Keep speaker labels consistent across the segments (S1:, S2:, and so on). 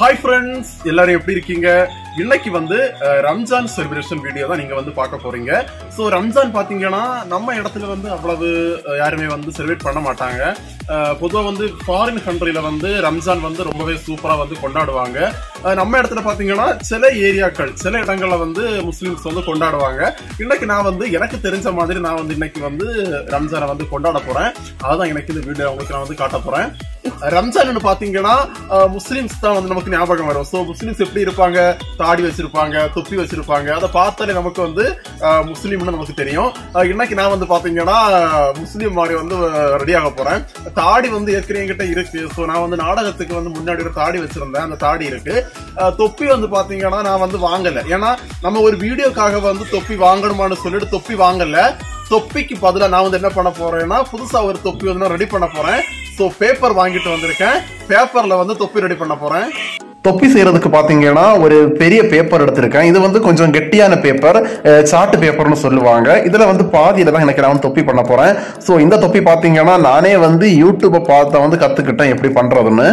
S1: Hi friends எல்லாரும் எப்படி இருக்கீங்க இன்னைக்கு வந்து அஹ், ரம்ஜான் செலிப்ரேஷன் வீடியோ தான் நீங்க வந்து பார்க்க போறீங்க ஸோ ரம்ஜான் பாத்தீங்கன்னா நம்ம இடத்துல வந்து அவ்வளவு அஹ், யாருமே வந்து செலிப்ரேட் பண்ண மாட்டாங்க பொதுவாக வந்து ஃபாரின் கண்ட்ரில வந்து ரம்ஜான் வந்து ரொம்பவே சூப்பரா வந்து கொண்டாடுவாங்க அஹ், நம்ம இடத்துல பாத்தீங்கன்னா சில ஏரியாக்கள் சில இடங்கள்ல வந்து முஸ்லிம்ஸ் வந்து கொண்டாடுவாங்க இன்னைக்கு நான் வந்து எனக்கு தெரிஞ்ச மாதிரி நான் வந்து இன்னைக்கு வந்து ரம்ஜானை வந்து கொண்டாட போறேன் அதான் எனக்கு இந்த வீடியோ உங்களுக்கு நான் வந்து காட்ட போறேன் ரம்ஜான் பாத்தீங்கன்னா அஹ், முஸ்லிம்ஸ் தான் வந்து நமக்கு ஞாபகம் வரும் ஸோ முஸ்லிம்ஸ் எப்படி இருப்பாங்க தாடி வச்சிருப்பாங்க தொப்பி வச்சிருப்பாங்க அதை பார்த்தாலே நமக்கு வந்து அஹ், முஸ்லீம்னு நமக்கு தெரியும் அஹ், இன்னைக்கு நான் வந்து பாத்தீங்கன்னா முஸ்லீம் மாதிரி வந்து ரெடி ஆக போறேன் தாடி வந்து ஏற்கனவே என்கிட்ட இருக்கு ஸோ நான் வந்து நாடகத்துக்கு வந்து முன்னாடி ஒரு தாடி வச்சிருந்தேன் அந்த தாடி இருக்கு அஹ், தொப்பி வந்து பாத்தீங்கன்னா நான் வந்து வாங்கல ஏன்னா நம்ம ஒரு வீடியோக்காக வந்து தொப்பி வாங்கணுமான்னு சொல்லிட்டு தொப்பி வாங்கல தொப்பிக்கு பதிலா நான் வந்து என்ன பண்ண போறேன்னா புதுசா ஒரு தொப்பி வந்து நான் ரெடி பண்ண போறேன் சோ பேப்பர் வாங்கிட்டு வந்திருக்கேன் பேப்பர்ல வந்து தொப்பி ரெடி பண்ண போறேன்
S2: தொப்பி செய்யறதுக்கு பாத்தீங்கன்னா ஒரு பெரிய பேப்பர் எடுத்திருக்கேன் இது வந்து கொஞ்சம் கெட்டியான பேப்பர் சார்ட் பேப்பர்னு சொல்லுவாங்க இதுல வந்து பாதியில தான் எனக்கு நான் வந்து தொப்பி பண்ண போறேன் ஸோ இந்த தொப்பி பாத்தீங்கன்னா நானே வந்து யூடியூப்பை பார்த்து வந்து கத்துக்கிட்டேன் எப்படி பண்றதுன்னு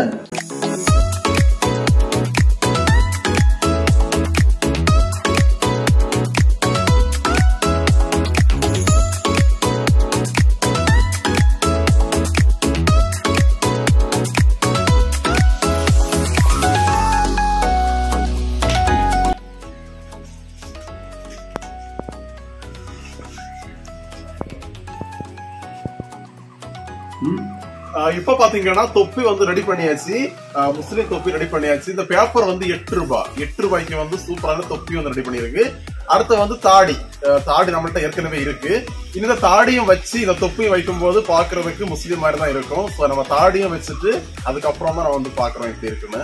S1: ஆஹ் இப்ப பாத்தீங்கன்னா தொப்பி வந்து ரெடி பண்ணியாச்சு ஆஹ் முஸ்லீம் தொப்பி ரெடி பண்ணியாச்சு இந்த பேப்பர் வந்து எட்டு ரூபாய் எட்டு ரூபாய்க்கு வந்து சூப்பரான தொப்பி வந்து ரெடி பண்ணிருக்கு அடுத்து வந்து தாடி ஆஹ் தாடி நம்மள்ட்ட ஏற்கனவே இருக்கு இந்த தாடியும் வச்சு இந்த தொப்பியும் வைக்கும் போது பாக்குறதுக்கு முஸ்லீம் மாதிரி தான் இருக்கும் ஸோ நம்ம தாடியும் வச்சுட்டு அதுக்கப்புறம் தான் நம்ம வந்து பாக்குறோம் எப்படி இருக்குன்னு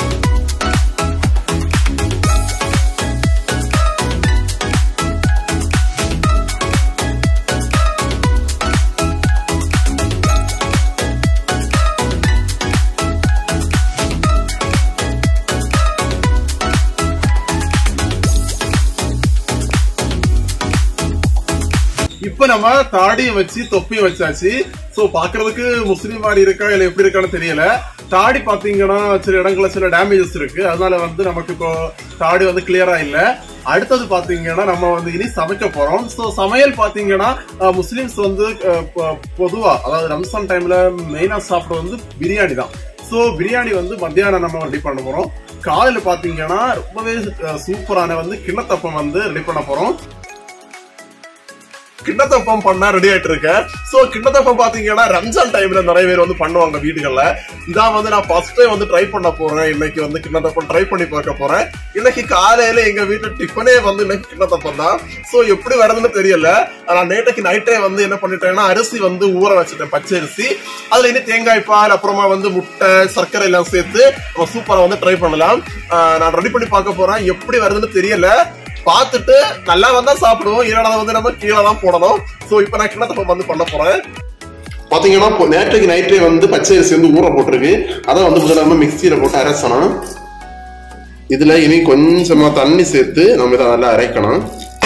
S1: இப்ப நம்ம தாடியும் வச்சு தொப்பியும் வச்சாச்சு சோ பாக்குறதுக்கு முஸ்லீம் மாதிரி இருக்கா இல்ல எப்படி இருக்கான்னு தெரியல தாடி பாத்தீங்கன்னா சில இடங்கள்ல சில டேமேஜஸ் இருக்கு அதனால வந்து நமக்கு இப்போ தாடி வந்து கிளியரா இல்ல அடுத்தது பாத்தீங்கன்னா நம்ம வந்து இனி சமைக்க போறோம் சோ சமையல் பாத்தீங்கன்னா அஹ், முஸ்லிம்ஸ் வந்து அஹ், பொ- பொதுவா அதாவது ரம்ஜான் டைம்ல மெயினா சாப்பிட வந்து பிரியாணி தான் சோ பிரியாணி வந்து மத்தியானம் நம்ம ரெடி பண்ண போறோம் காலையில பாத்தீங்கன்னா ரொம்பவே அஹ், சூப்பரான வந்து கிண்ணத்தப்பம் வந்து ரெடி பண்ண போறோம் கிண்ணத்தப்பம் பண்ண ரெடி ஆயிட்டு இருக்கேன் சோ கிண்ணத்தப்பம் பாத்தீங்கன்னா ரம்ஜான் டைம்ல நிறைய பேர் வந்து பண்ணுவாங்க வீடுகள்ல இதான் வந்து நான் ஃபர்ஸ்ட் டைம் வந்து ட்ரை பண்ண போறேன் இன்னைக்கு வந்து கிண்ணத்தப்பம் ட்ரை பண்ணி பார்க்க போறேன் இன்னைக்கு காலையில எங்க வீட்டு டிஃபனே வந்து இன்னைக்கு கிண்ணத்தப்பம் தான் சோ எப்படி வருதுன்னு தெரியல நான் நேற்றுக்கு நைட்டே வந்து என்ன பண்ணிட்டேன்னா அரிசி வந்து ஊற வச்சுட்டேன் பச்சை அரிசி அதுல இனி தேங்காய் பால் அப்புறமா வந்து முட்டை சர்க்கரை எல்லாம் சேர்த்து நம்ம சூப்பரா வந்து ட்ரை பண்ணலாம் ஆஹ் நான் ரெடி பண்ணி பார்க்க போறேன் எப்படி வருதுன்னு தெரியல பார்த்துட்டு நல்லா வந்தா சாப்பிடுவோம் இல்லைனா வந்து நம்ம கீழே தான் போடணும் சோ இப்போ நான் கிண்ணத்தப்பம் வந்து பண்ண போறேன்
S2: பாத்தீங்கன்னா இப்போ நேற்றைக்கு நைட்டே வந்து பச்சை அரிசி வந்து ஊற போட்டிருக்கு அதை வந்து முதல்ல நம்ம மிக்சியில போட்டு அரைச்சணும் இதுல இனி கொஞ்சமா தண்ணி சேர்த்து நம்ம இதை நல்லா அரைக்கணும்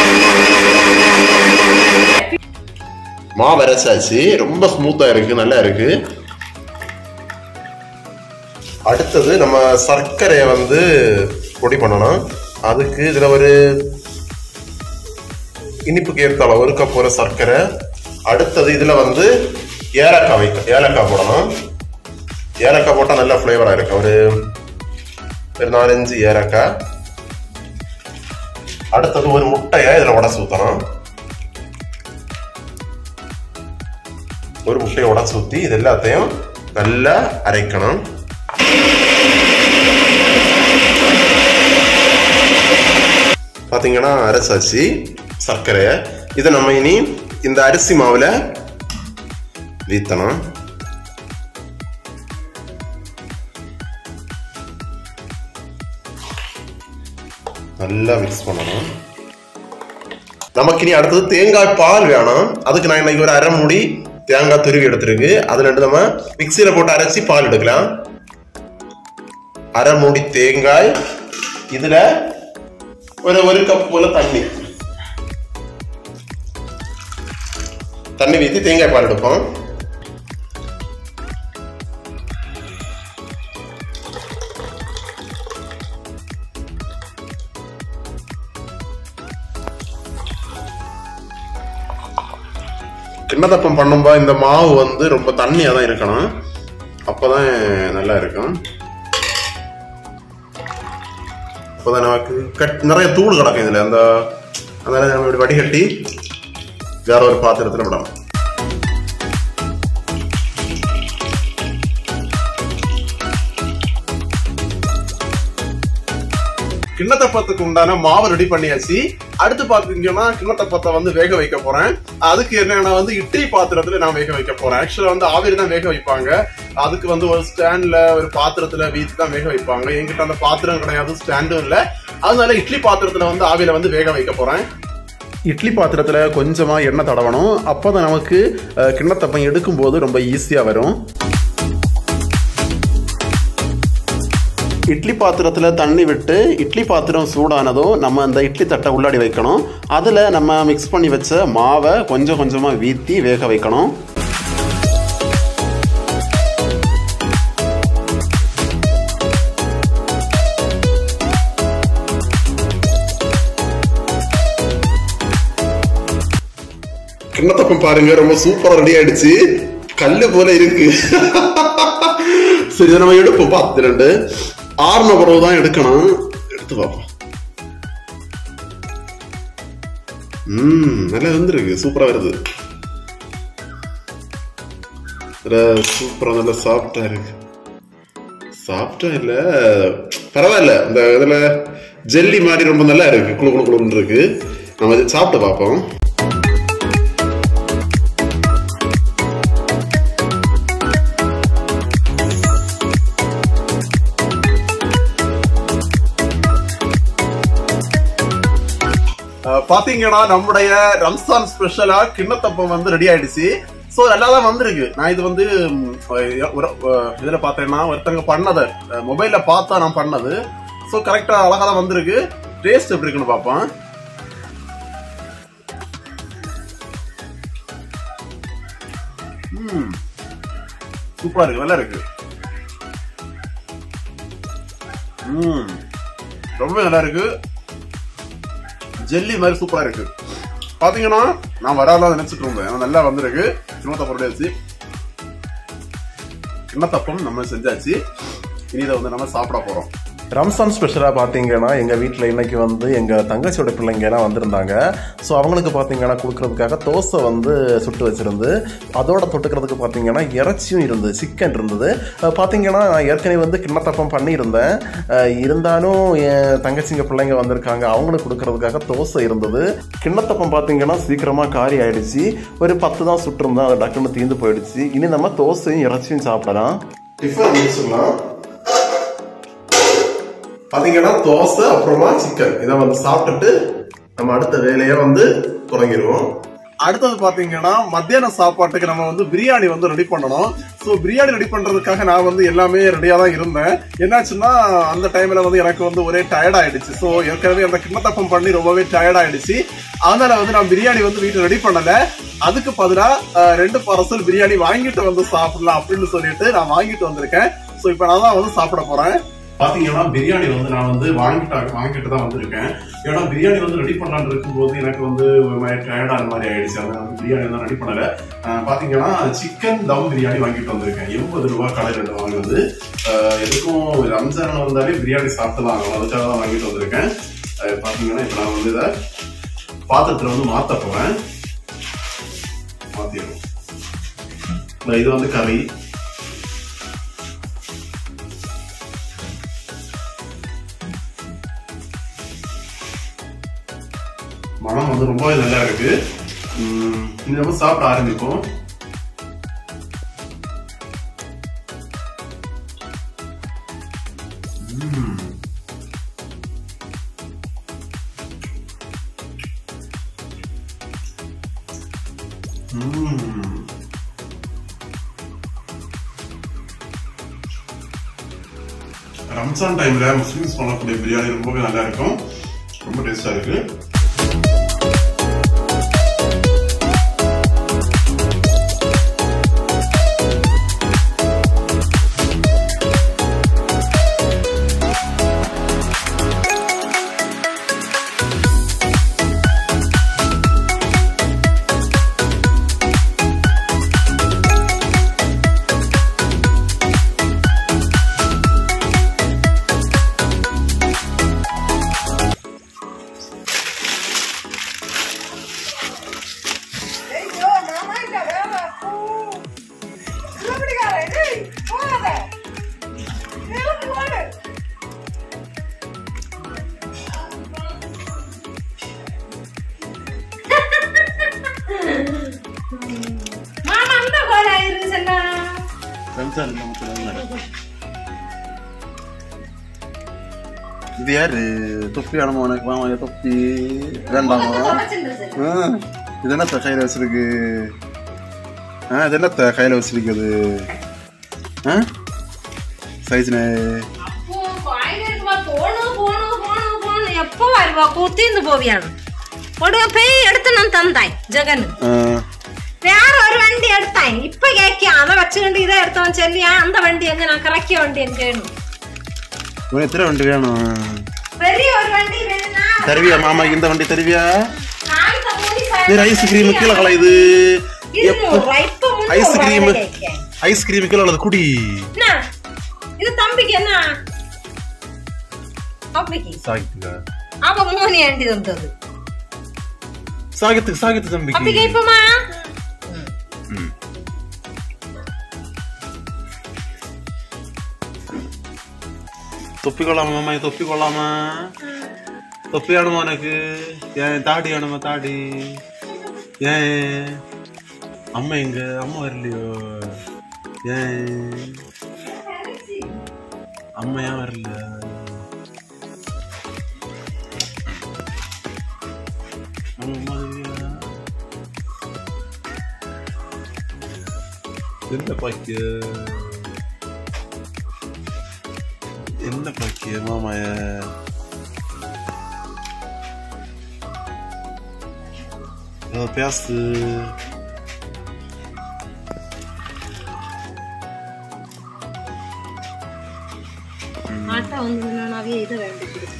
S2: மாவு அரைச்சாச்சு ரொம்ப ஸ்மூத்தா இருக்கு நல்லா இருக்கு அடுத்தது நம்ம சர்க்கரையை வந்து பொடி பண்ணணும் அதுக்கு இதுல ஒரு இனிப்புக்கு ஏற்ற அளவு ஒரு கப் ஒரு சர்க்கரை அடுத்தது இதுல வந்து ஏலக்காய் வைக்க ஏலக்காய் போடணும் ஏலக்காய் போட்டா நல்ல ஃப்ளேவரா இருக்கு ஒரு ஒரு நாலஞ்சு ஏலக்காய் அடுத்தது ஒரு முட்டையை இதுல உடச்சு ஊத்தணும் ஒரு முட்டையை உடச்சு ஊத்தி இது எல்லாத்தையும் நல்லா அரைக்கணும் பாத்தீங்கன்னா அரைச்சாச்சு சர்க்கரையை இதை நம்ம இனி இந்த அரிசி மாவுல வீத்தணும் நல்லா மிக்ஸ் பண்ணணும் நமக்கு இனி அடுத்தது தேங்காய் பால் வேணும் அதுக்கு நான் இன்னைக்கு ஒரு அரை மூடி தேங்காய் துருவி எடுத்திருக்கு அதுல இருந்து நம்ம மிக்சியில போட்டு அரைச்சி பால் எடுக்கலாம் அரை மூடி தேங்காய் இதுல ஒரு ஒரு கப் போல தண்ணி தண்ணி ஊற்றி தேங்காய் பால் எடுப்போம்
S1: கிண்ணத்தப்பம் பண்ணும்போது இந்த மாவு வந்து ரொம்ப தண்ணியா தான் இருக்கணும் அப்பதான் நல்லா இருக்கும் அப்போதான் நமக்கு கட் நிறைய தூள் கிடக்கும் இதுல அந்த அதனால நம்ம இப்படி வடிகட்டி வேற ஒரு பாத்திரத்துல விடணும் கிண்ணத்தப்பத்துக்கு உண்டான மாவு ரெடி பண்ணியாச்சு அடுத்து பாத்தீங்கன்னா கிண்ணத்தப்பத்தை வந்து வேக வைக்க போறேன் அதுக்கு என்னன்னா வந்து இட்லி பாத்திரத்துல நான் வேக வைக்க போறேன் ஆக்சுவலா வந்து ஆவிரி தான் வேக வைப்பாங்க அதுக்கு வந்து ஒரு ஸ்டாண்ட்ல ஒரு பாத்திரத்துல வீசி தான் வேக வைப்பாங்க என்கிட்ட அந்த பாத்திரம் கிடையாது ஸ்டாண்டும் இல்ல அதனால இட்லி பாத்திரத்துல வந்து ஆவியில வந்து வேக வைக்க போறேன் இட்லி பாத்திரத்துல கொஞ்சமா எண்ணெய் தடவணும் அப்போதான் நமக்கு அஹ், கிண்ணத்தப்பம் எடுக்கும் போது ரொம்ப ஈஸியா வரும் இட்லி பாத்திரத்தில் தண்ணி விட்டு இட்லி பாத்திரம் சூடானதும் நம்ம அந்த இட்லி தட்டை உள்ளாடி வைக்கணும் அதில் நம்ம மிக்ஸ் பண்ணி வச்ச மாவை கொஞ்சம் கொஞ்சமாக வீத்தி வேக வைக்கணும் கிண்ணத்தப்பம் பாருங்க ரொம்ப சூப்பரா ரெடி ஆயிடுச்சு கல்லு போல இருக்கு சரி இதை நம்ம எடுப்போம் பார்த்து ரெண்டு ஆறுன பிறகு தான் எடுக்கணும் எடுத்து பார்ப்போம் ம் நல்லா வந்துருக்கு சூப்பரா வருது சூப்பரா நல்லா சாஃப்டா இருக்கு சாஃப்டா இல்ல பரவாயில்ல இந்த இதுல ஜெல்லி மாதிரி ரொம்ப நல்லா இருக்கு குளு குளு குளுன்னு இருக்கு நம்ம இதை சாப்பிட்டு பார்ப்போம் அஹ் பாத்தீங்கன்னா நம்முடைய ரம்சான் ஸ்பெஷலா கிண்ணத்தப்பம் வந்து ரெடி ஆயிடுச்சு சோ நல்லா தான் வந்திருக்கு நான் இது வந்து ம், அஹ் ஒரு அஹ் இதுல பார்த்தேன்னா ஒருத்தங்க பண்ணது மொபைல்ல பார்த்தா நான் பண்ணது சோ கரெக்டா அழகா தான் வந்திருக்கு டேஸ்ட் எப்படி இருக்குன்னு பார்ப்போம் ம் சூப்பரா இருக்கு நல்லா இருக்கு ம் ரொம்ப நல்லா இருக்கு ஜெல்லி மாதிரி சூப்பரா இருக்கு பாத்தீங்கன்னா நான் வராதான் நினைச்சிட்டு இருந்தேன் ஆனா நல்லா வந்திருக்கு கிண்ணத்தப்பம் ரெடியாச்சு கிண்ணத்தப்பம் நம்ம செஞ்சாச்சு இனி இதை வந்து நம்ம சாப்பிட போறோம்
S2: ரம்சான் ஸ்பெஷலாக பார்த்தீங்கன்னா எங்கள் வீட்டில் இன்னைக்கு வந்து எங்கள் தங்கச்சியோட பிள்ளைங்க எல்லாம் வந்திருந்தாங்க ஸோ அவங்களுக்கு பார்த்தீங்கன்னா கொடுக்கறதுக்காக தோசை வந்து சுட்டு வச்சிருந்து அதோட தொட்டுக்கிறதுக்கு பார்த்தீங்கன்னா இறைச்சியும் இருந்தது சிக்கன் இருந்தது அஹ் பார்த்தீங்கன்னா நான் ஏற்கனவே வந்து கிண்ணத்தப்பம் பண்ணியிருந்தேன் அஹ் இருந்தாலும் என் தங்கச்சிங்க பிள்ளைங்க வந்திருக்காங்க அவங்களுக்கு கொடுக்கறதுக்காக தோசை இருந்தது கிண்ணத்தப்பம் பார்த்தீங்கன்னா சீக்கிரமாக காரி ஆயிடுச்சு ஒரு பத்து தான் சுட்டிருந்தேன் அது டக்குன்னு தீர்ந்து போயிடுச்சு இனி நம்ம தோசையும் இறைச்சியும் சாப்பிடலாம்
S1: டிஃபன் முடிச்சிடலாம் பாத்தீங்கன்னா தோசை அப்புறமா சிக்கன் இதை வந்து சாப்பிட்டுட்டு நம்ம அடுத்த வேலையை வந்து தொடங்கிடுவோம் அடுத்தது பாத்தீங்கன்னா மத்தியான சாப்பாட்டுக்கு நம்ம வந்து பிரியாணி வந்து ரெடி பண்ணணும் ஸோ பிரியாணி ரெடி பண்றதுக்காக நான் வந்து எல்லாமே ரெடியா தான் இருந்தேன் என்னாச்சுன்னா அந்த டைம்ல வந்து எனக்கு வந்து ஒரே டயர்ட் ஆயிடுச்சு ஸோ ஏற்கனவே அந்த கிண்ணத்தப்பம் பண்ணி ரொம்பவே டயர்ட் ஆயிடுச்சு அதனால வந்து நான் பிரியாணி வந்து வீட்டில் ரெடி பண்ணல அதுக்கு பதிலா அஹ், ரெண்டு பார்சல் பிரியாணி வாங்கிட்டு வந்து சாப்பிடலாம் அப்படின்னு சொல்லிட்டு நான் வாங்கிட்டு வந்திருக்கேன் ஸோ இப்போ நான் தான் வந்து சாப்பிட போறேன் பாத்தீங்கன்னா பிரியாணி வந்து நான் வந்து வாங்கிட்டு வாங்கிட்டு தான் வந்திருக்கேன் ஏன்னா பிரியாணி வந்து ரெடி பண்ணலான்னு இருக்கும்போது எனக்கு வந்து ஒரு மாதிரி டயர்டான மாதிரி ஆயிடுச்சு அதனால வந்து பிரியாணி வந்து ரெடி பண்ணல அஹ் பாத்தீங்கன்னா சிக்கன் தம் பிரியாணி வாங்கிட்டு வந்திருக்கேன் எண்பது ரூபாய் கடையில் ரெண்டு வாங்கினது அஹ் எதுக்கும் ரம்ஜான் வந்தாலே பிரியாணி சாப்பிட்டு தான் ஆகணும் அதுக்காக தான் வாங்கிட்டு வந்திருக்கேன் அஹ் பாத்தீங்கன்னா இப்போ நான் வந்து இதை பாத்திரத்துல வந்து மாத்த போறேன் மாத்திடுவோம் இது வந்து கறி மனம் வந்து ரொம்பவே நல்லா இருக்கு உம், இனி நம்ம சாப்பிட ஆரம்பிப்போம் உம். உம். ரம்ஜான் டைம்ல முஸ்லிம்ஸ் பண்ணக்கூடிய பிரியாணி ரொம்பவே நல்லா இருக்கும் ரொம்ப டேஸ்டா இருக்கு ரம்ஜான் இல்ல முத்தலாங்க இது யாரு தொப்பி ஆனமா உனக்கு மாமா தொப்பி வேண்டாமா ஆ, இது என்னத்த கையில வச்சிருக்கு ஆ இது என்னத்த கையில வச்சிருக்குது ஆ சைஸ்னே
S3: അപ്പോ ഭയങ്കര പോണു പോണു പോണു പോണു എപ്പോ വരുവാ കുത്തിന്ന് പോവിയാണ് ഒടുക പെയ് എടുത്ത് ഞാൻ തന്നായി ജഗന്
S1: ஆ
S3: വേറെ ഒരു വണ്ടി എടുത്തായി ഇപ്പൊ കേക്കിയ അത വെച്ചുകൊണ്ട് ഇതേ എടുത്തവൻ ചെല്ലിയാ അന്ത വണ്ടി എങ്ങനെ കറക്കിയ വണ്ടി എനിക്ക് വേണം
S1: உனக்கு எத்தனை வண்டி வேணும்
S3: பெரிய ஒரு வண்டி வேணும்னா
S1: தருவியா மாமாக்கு இந்த வண்டி தருவியா
S3: காலத்தை மூடி
S1: இது ஐஸ்கிரீம் கீழே கலையுது
S3: இருநூறு ரூபாய் இப்ப முந்நூறு
S1: ஐஸ்கிரீம்
S3: ரூபாய் கேட்கேன்.
S1: ஐஸ்கிரீம் கீழே உள்ளது குடி
S3: என்ன இது தம்பிக்கு என்ன தம்பிக்கு
S1: சாகித்துங்க
S3: அவ மூணு ஏண்டி தந்தது
S1: சாகித்துக்கு சாகித்து
S3: தம்பிக்கு
S1: தம்பிக்கு
S3: இப்பமா
S1: ம். தொப்பி கொள்ளாமா மாமா இது தொப்பி கொள்ளாமா தொப்பி வேணுமா உனக்கு ஏன் தாடி வேணுமா தாடி ஏன் அம்மா எங்க அம்மா வரலையோ ஏன் அம்மா ஏன் வரல அம்மா வரலையா? என்ன பாக்கிய என்ன பாக்கிய மாமாய ஏதோ பேசு
S3: ஆட்டா வந்து நானாவே இதை வேண்டி கொடுத்து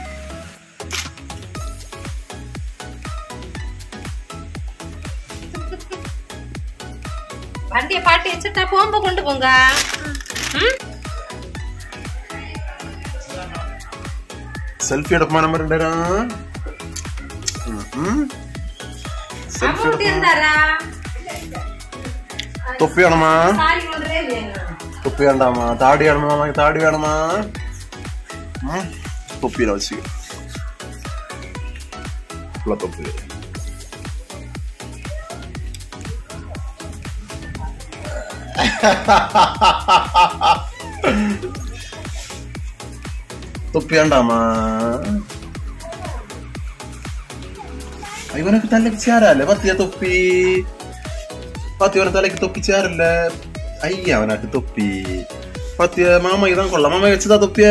S3: வண்டியை பாட்டி வச்சுட்டா போம்ப கொண்டு போங்க ம்?
S1: செல்ஃபி எடுப்பா நம்ம ரெண்டு பேரும் செல்ஃபி
S3: அமௌண்ட்
S1: எடுப்பா
S3: இருந்தாரா
S1: தொப்பி வேணுமா
S3: சாரி கொண்டுவே இல்லையா
S1: தொப்பி வேண்டாமா தாடி வேணுமா உனக்கு தாடி வேணுமா ம், தொப்பியில வச்சு ஃபுல்லா தொப்பி தொப்பி வேண்டாமா இவனுக்கு தலைக்கு சேரல பத்தியா தொப்பி பாத்தி இவன் தலைக்கு தொப்பி சேரல ஐயா அவனாக்கு தொப்பி பாத்தியா மாமா இதான் கொள்ள மாமா வச்சுதா தொப்பிய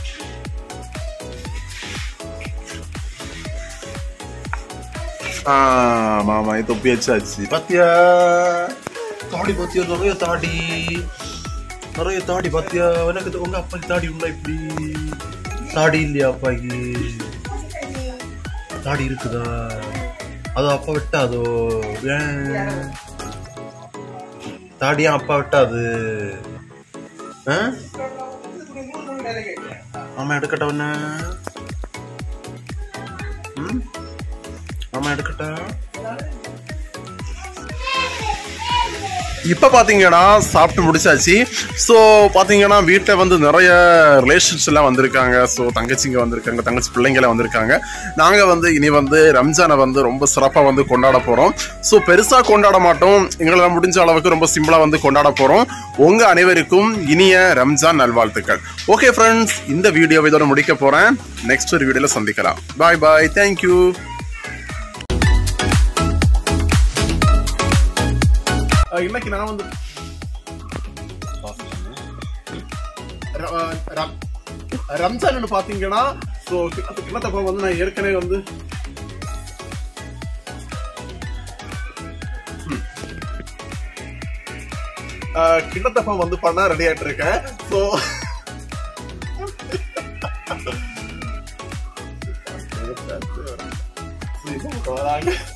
S1: ஆ மாமா இது தொப்பி வச்சாச்சு பாத்தியா தாடி பாத்தியா நிறைய தாடி நிறைய தாடி பாத்தியா எனக்கு உங்க அப்பாக்கு தாடி உண்டா இப்படி தாடி இல்லையா அப்பாக்கு தாடி இருக்குதா அது அப்பா விட்டாதோ ஏன் தாடியா அப்பா விட்டாது ஆ? மாமா எடுக்கட்டா உன்ன ம்? மாமா எடுக்கட்டா இப்போ பார்த்தீங்கன்னா சாப்பிட்டு முடிச்சாச்சு ஸோ பார்த்தீங்கன்னா வீட்டில் வந்து நிறைய ரிலேஷன்ஸ் எல்லாம் வந்திருக்காங்க ஸோ தங்கச்சிங்க வந்திருக்காங்க தங்கச்சி பிள்ளைங்கள வந்திருக்காங்க நாங்கள் வந்து இனி வந்து ரம்ஜானை வந்து ரொம்ப சிறப்பாக வந்து கொண்டாட போகிறோம் ஸோ பெருசாக கொண்டாட மாட்டோம் எங்களால் முடிஞ்ச அளவுக்கு ரொம்ப சிம்பிளாக வந்து கொண்டாட போகிறோம் உங்கள் அனைவருக்கும் இனிய ரம்ஜான் நல்வாழ்த்துக்கள் ஓகே ஃப்ரெண்ட்ஸ் இந்த வீடியோவை இதோட முடிக்க போகிறேன் நெக்ஸ்ட் ஒரு வீடியோவில் சந்திக்கலாம் பாய் பாய் தேங்க்யூ இன்னைக்கு நான் வந்து ர- ர- ரம்ஜான் பாத்தீங்கன்னா ஸோ கிண்ணத்தப்ப வந்து நான் ஏற்கனவே வந்து கிண்ணத்தப்பம் வந்து பண்ண ரெடி ஆயிட்டு இருக்கேன் ஸோ வராங்க